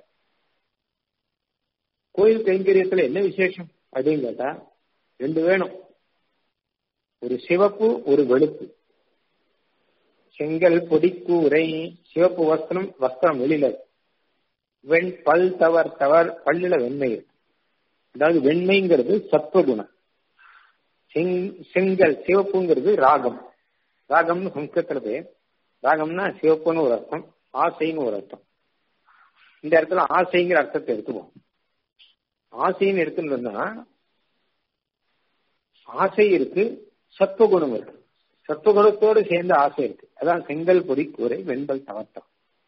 கோயில் கைங்கரியத்துல என்ன விசேஷம் அப்படின்னு கேட்டா ரெண்டு வேணும் ஒரு சிவப்பு ஒரு வெளுப்பு செங்கல் பொடிக்கூரை சிவப்பு வஸ்திரம் வஸ்திரம் வெளியில வெண் பல் தவர் தவர் பல்லுல வெண்மை இருக்கு அதாவது வெண்மைங்கிறது சத்வகுணம் செங்கல் சிவப்புங்கிறது ராகம் ராகம்னு சம்ஸ்கிருத்துல பேர் ராகம்னா சிவப்புன்னு ஒரு அர்த்தம் ஆசைன்னு ஒரு அர்த்தம் இந்த இடத்துல ஆசைங்கிற அர்த்தத்தை எடுத்துவோம் ஆசைன்னு எடுத்துட்டோம்னா ஆசை இருக்கு சத்துவகுணம் இருக்கு சத்துவகுணத்தோடு சேர்ந்த ஆசை இருக்கு அதான் செங்கல் பொடி கூரை வெண்பல் தவத்தம்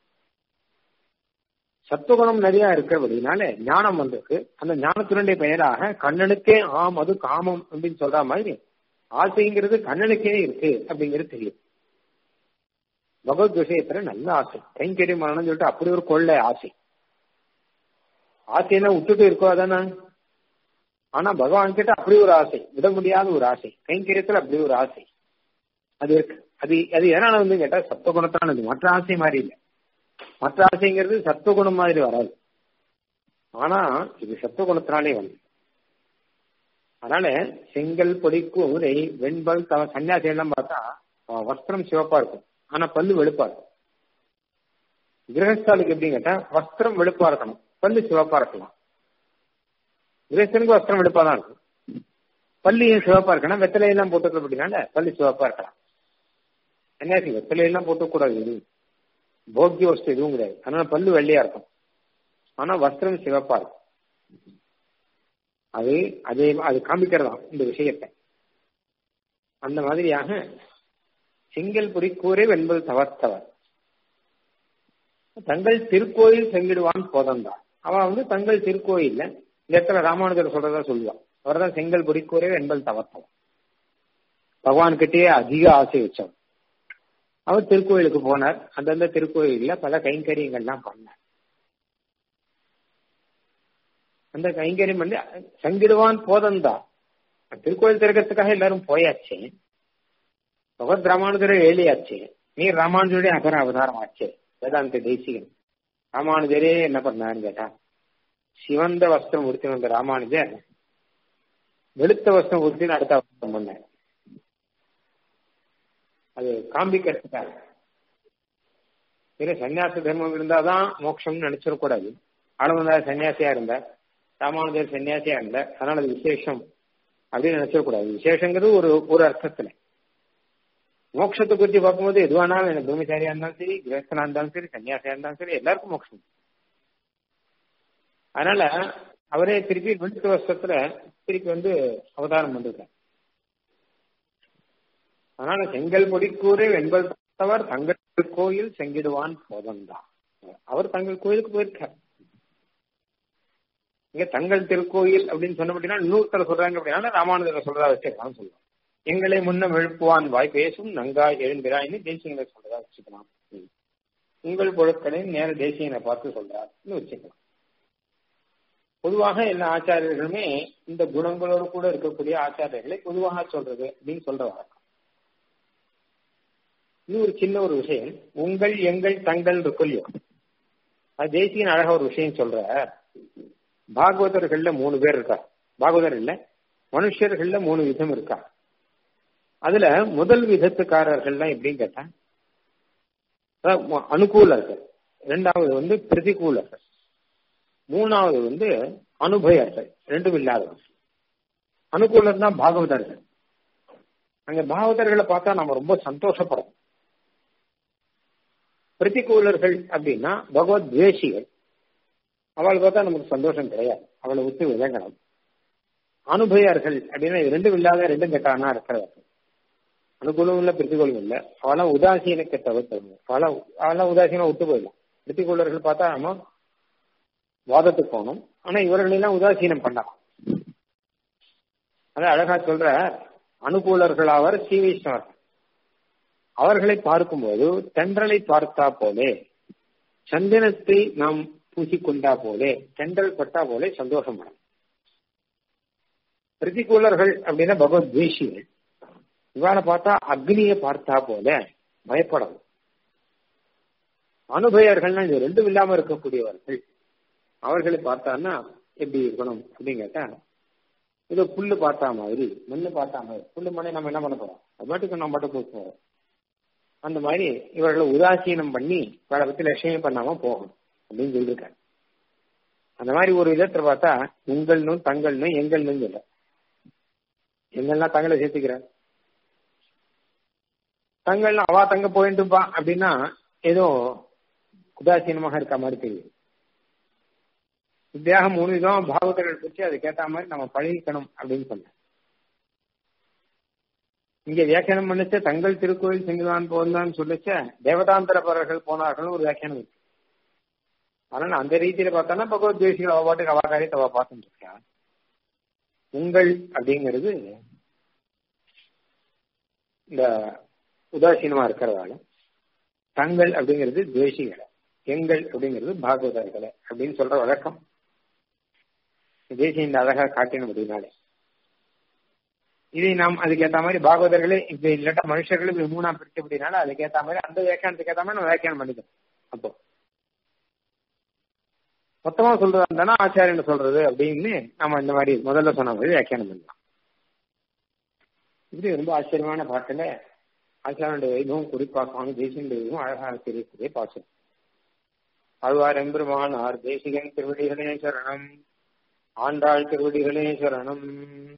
சத்துவகுணம் நிறைய இருக்கிறபடினால ஞானம் வந்திருக்கு அந்த ஞானத்தினுடைய பெயராக கண்ணனுக்கே ஆம் அது காமம் அப்படின்னு சொல்ற மாதிரி ஆசைங்கிறது கண்ணனுக்கே இருக்கு அப்படிங்கிறது தெரியும் பகவத் விஷயத்துல நல்ல ஆசை கைங்கரியம் பண்ணணும்னு சொல்லிட்டு அப்படி ஒரு கொள்ளை ஆசை ஆசையெல்லாம் விட்டுட்டு இருக்கோ அதானே ஆனா பகவான் கிட்ட அப்படி ஒரு ஆசை விட முடியாத ஒரு ஆசை கைங்கரியத்துல அப்படி ஒரு ஆசை அது இருக்கு அது அது எதனால வந்து கேட்டா சத்துவகுணத்தானது மற்ற ஆசை மாதிரி இல்லை மற்ற ஆசைங்கிறது சத்துவகுணம் மாதிரி வராது ஆனா இது சத்துவகுணத்தினாலே வந்து அதனால செங்கல் பொடிக்கும் வெண்பல் தவ சன்னியாசி எல்லாம் பார்த்தா வஸ்திரம் சிவப்பா இருக்கும் ஆனா பல்லு வெளுப்பா இருக்கும் கிரகஸ்தாலுக்கு எப்படின்னு கேட்டா வஸ்திரம் வெளுப்பா இருக்கணும் பல்லு சிவப்பா இருக்கலாம் கிரகஸ்தனுக்கு வஸ்திரம் வெளுப்பா தான் இருக்கும் பல்லு ஏன் சிவப்பா இருக்கணும் வெத்தலையெல்லாம் போட்டுக்க அப்படின்னால பல்லு சிவப்பா இருக்கலாம் சன்னியாசி வெத்தலையெல்லாம் போட்டுக்கூடாது எதுவும் போக்கிய வஸ்து எதுவும் கிடையாது அதனால பல்லு வெள்ளையா இருக்கும் ஆனா வஸ்திரம் சிவப்பா இருக்கும் அது அதே அது காமிக்கிறதா இந்த விஷயத்தை அந்த மாதிரியாக செங்கல் பொறி கூரை வெண்பல் தவர்த்தவர் தங்கள் திருக்கோயில் செங்கிடுவான் போதந்தான் அவன் வந்து தங்கள் திருக்கோயில்ல இந்த இடத்துல ராமானுஜர் சொல்றதா சொல்லுவான் அவர் தான் செங்கல் பொறிக்கூரை வெண்பல் தவர்த்தவன் பகவான் கிட்டேயே அதிக ஆசை வச்சவன் அவர் திருக்கோயிலுக்கு போனார் அந்தந்த திருக்கோயில்ல பல கைங்கரியங்கள்லாம் பண்ணார் அந்த கைங்கரியம் பண்ணி சங்கிடுவான் போதந்தா திருக்கோயில் திறக்கிறதுக்காக எல்லாரும் போயாச்சு பகவத் ராமானுஜரை ஏழியாச்சு நீர் ராமானுஜருடைய அகர அவதாரம் ஆச்சு வேதாந்த தேசிகன் ராமானுஜரே என்ன பண்ணாருன்னு கேட்டா சிவந்த வஸ்திரம் உடுத்தி வந்த ராமானுஜர் வெளுத்த வஸ்திரம் உடுத்தின்னு அடுத்த அவதாரம் பண்ணார் அது காண்பிக்கிறதுக்காக சரி சன்னியாச தர்மம் இருந்தாதான் மோட்சம்னு நினைச்சிடக்கூடாது ஆளவந்தார் சன்னியாசியா இருந்தார் ராமானுஜர் சன்னியாசியா இருந்தார் அதனால அது விசேஷம் அப்படின்னு நினைச்சிடக்கூடாது விசேஷங்கிறது ஒரு ஒரு அர்த்தத்துல மோட்சத்தை குறித்து பார்க்கும்போது எதுவானாலும் எனக்கு பூமிசாரியா இருந்தாலும் சரி கிரகஸ்தனா இருந்தாலும் சரி சன்னியாசியா இருந்தாலும் சரி எல்லாருக்கும் மோட்சம் அதனால அவரே திருப்பி வெளுத்த வருஷத்துல திருப்பி வந்து அவதாரம் பண்ணிருக்கார் அதனால செங்கல் பொடிக்கூரை வெண்பல் தவர் தங்கள் கோயில் செங்கிடுவான் போதந்தான் அவர் தங்கள் கோயிலுக்கு போயிருக்கார் இங்க தங்கள் திருக்கோயில் அப்படின்னு சொன்ன அப்படின்னா இன்னொருத்தர் சொல்றாங்க அப்படின்னா ராமானுஜர் சொல்றதா வச்சுக்கலாம் சொல்லுவாங்க எங்களை முன்னம் எழுப்புவான் வாய் பேசும் நங்காய் எழுந்திராய்னு தேசியங்களை சொல்றதா வச்சுக்கலாம் உங்கள் பொருட்களை நேர தேசியனை பார்த்து சொல்றாருன்னு வச்சுக்கலாம் பொதுவாக எல்லா ஆச்சாரியர்களுமே இந்த குணங்களோடு கூட இருக்கக்கூடிய ஆச்சாரியர்களை பொதுவாக சொல்றது அப்படின்னு சொல்ற வழக்கம் இது ஒரு சின்ன ஒரு விஷயம் உங்கள் எங்கள் தங்கள் இருக்குல்லையோ அது தேசியன் அழகா ஒரு விஷயம் சொல்ற பாகவதர்கள்ல மூணு பேர் இருக்கா பாகவதர் இல்ல மனுஷர்கள்ல மூணு விதம் இருக்கா அதுல முதல் விதத்துக்காரர்கள்லாம் எப்படின்னு கேட்டா அதாவது மு- அனுகூலர்கள் ரெண்டாவது வந்து பிரதிகூலர்கள் மூணாவது வந்து அனுபயர்கள் ரெண்டும் இல்லாதவர்கள் அனுகூலர் தான் பாகவதர்கள் அங்க பாகவதர்களை பார்த்தா நம்ம ரொம்ப சந்தோஷப்படும் பிரதிகூலர்கள் அப்படின்னா பகவத் துவேஷிகள் அவளை பார்த்தா நமக்கு சந்தோஷம் கிடையாது அவளை விட்டு விலகணும் அனுபயர்கள் அப்படின்னா இது ரெண்டும் இல்லாத ரெண்டும் கெட்டானா இருக்கிறவர்கள் அனுகூலம் இல்ல பிரதிகூலம் இல்ல அவெல்லாம் உதாசீனத்தை தவிர்த்தவங்க அவெல்லாம் அவெல்லாம் உதாசீனம் விட்டு போயிடலாம் பிரதிகூலர்கள் பார்த்தா நம்ம வாதத்துக்கு போகணும் ஆனா இவர்களெல்லாம் உதாசீனம் பண்ணலாம் அதான் அழகா சொல்ற அனுகூலர்களாவர் ஸ்ரீ வைஷ்ணவர் அவர்களை பார்க்கும்போது தென்றலை பார்த்தா போலே சந்தனத்தை நாம் பூசிக்கொண்டா போலே தென்றல் பட்டா போலே சந்தோஷப்படும் பிரதிகூலர்கள் அப்படின்னா பகவத் துவேஷிகள் இவாளை பார்த்தா அக்னியை பார்த்தா போல பயப்படணும் அனுபயர்கள்னா இது ரெண்டும் இல்லாம இருக்கக்கூடியவர்கள் அவர்களை பார்த்தான்னா எப்படி இருக்கணும் அப்படின்னு கேட்டா ஏதோ புல்லு பார்த்தா மாதிரி மண்ணு பார்த்தா மாதிரி புல்லு மண்ணை நம்ம என்ன பண்ண போறோம் அது மட்டும் நம்ம மட்டும் போக போறோம் அந்த மாதிரி இவர்களை உதாசீனம் பண்ணி இவளை பத்தி லட்சியம் பண்ணாம போகணும் அப்படின்னு சொல்லியிருக்காங்க அந்த மாதிரி ஒரு விதத்துல பார்த்தா உங்கள்னும் தங்கள்னும் எங்கள்னு சொல்ல எங்கள்னா தங்களை சேர்த்துக்கிறார் தங்கள்னா அவா தங்க போயிட்டுப்பா அப்படின்னா ஏதோ உதாசீனமாக இருக்க மாதிரி தெரியுது இப்படியாக மூணு விதம் பாகவதர்கள் பற்றி அதுக்கேற்ற மாதிரி நம்ம பழகிக்கணும் அப்படின்னு சொன்னேன் இங்க வியாக்கியானம் பண்ணிச்ச தங்கள் திருக்கோயில் செங்குதான் போந்தான் சொல்லிச்ச தேவதாந்தரபரர்கள் போனார்கள் ஒரு வியாக்கியானம் இருக்கு அதனால அந்த ரீதியில பார்த்தோம்னா பகவத் தேசிகள் அவ பாட்டுக்கு அவா காரியத்தை அவ பார்த்துட்டு இருக்கா உங்கள் அப்படிங்கிறது இந்த உதாசீனமா இருக்கிறதால தங்கள் அப்படிங்கிறது துவேஷிகளை எங்கள் அப்படிங்கிறது பாகவதர்களை அப்படின்னு சொல்ற வழக்கம் தேசிய இந்த அழகா காட்டினபடினாலே இதை நாம் அதுக்கேற்ற மாதிரி பாகவதர்களே இப்ப இல்லாட்டா மனுஷர்களும் இப்படி மூணா பிரிச்சு அப்படின்னால அதுக்கேற்ற மாதிரி அந்த வியாக்கியானத்துக்கு ஏற்ற மாதிரி நம்ம வியாக்கியானம் பண்ணிக்கணும் அப்போ மொத்தமா சொல்றதா இருந்தானா ஆச்சாரியன் சொல்றது அப்படின்னு நம்ம இந்த மாதிரி முதல்ல சொன்ன மாதிரி வியாக்கியானம் பண்ணலாம் இப்படி ரொம்ப ஆச்சரியமான பாட்டுல ஆச்சாரனுடைய வைபவம் குறிப்பா சுவாமி தேசியனுடைய வைபவம் அழகாக தெரியக்கூடிய பாசம் ஆழ்வார் எம்பெருமானார் தேசிகன் திருவடிகளே சரணம் ஆண்டாள் திருவடிகளே சரணம்